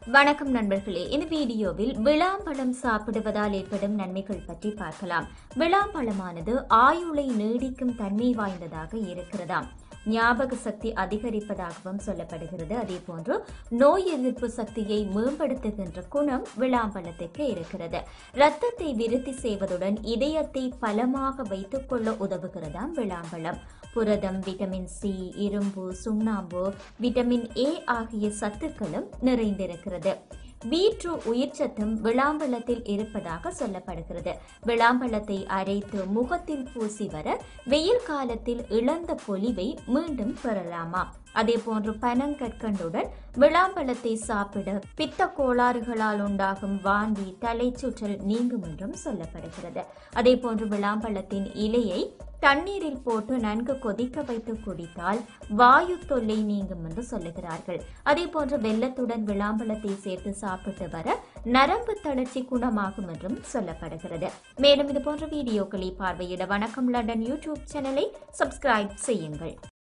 வணக்கம் நண்பர்களே இந்த வீடியோவில் விளாம்பழம் சாப்பிடுவதால் ஏற்படும் நன்மைகள் பற்றி பார்க்கலாம் விளாம்பழமானது ஆயுளை நீடிக்கும் தன்மை வாய்ந்ததாக இருக்கிறதாம் ஞாபக சக்தி அதிகரிப்பதாகவும் சொல்லப்படுகிறது அதே போன்று நோய் எதிர்ப்பு சக்தியை மேம்படுத்துகின்ற குணம் விளாம்பழத்துக்கு இருக்கிறது இரத்தத்தை விருத்தி செய்வதுடன் இதயத்தை பலமாக வைத்துக் கொள்ள உதவுகிறதாம் விளாம்பழம் புரதம் விட்டமின் சி இரும்பு சுண்ணாம்பு விட்டமின் ஏ ஆகிய சத்துக்களும் நிறைந்திருக்கிறது பீட்ரூ உயிர்ச்சத்தும் விளாம்பழத்தில் இருப்பதாக சொல்லப்படுகிறது விளாம்பழத்தை அரைத்து முகத்தில் பூசி வர வெயில் காலத்தில் இழந்த பொலிவை மீண்டும் பெறலாமா அதே போன்று பனங்கற்கண்டுடன் விளாம்பழத்தை சாப்பிட பித்த கோளாறுகளால் உண்டாகும் வாந்தி தலைச்சுற்றல் நீங்கும் என்றும் சொல்லப்படுகிறது அதே போன்று விளாம்பழத்தின் இலையை தண்ணீரில் போட்டு நன்கு கொதிக்க வைத்து குடித்தால் வாயு தொல்லை நீங்கும் என்று சொல்லுகிறார்கள் அதே போன்று வெள்ளத்துடன் விளாம்பழத்தை சேர்த்து சாப்பிட்டு வர நரம்பு தளர்ச்சி குணமாகும் என்றும் சொல்லப்படுகிறது மேலும் இது போன்ற வீடியோக்களை பார்வையிட வணக்கம் லண்டன் யூடியூப் சேனலை சப்ஸ்கிரைப் செய்யுங்கள்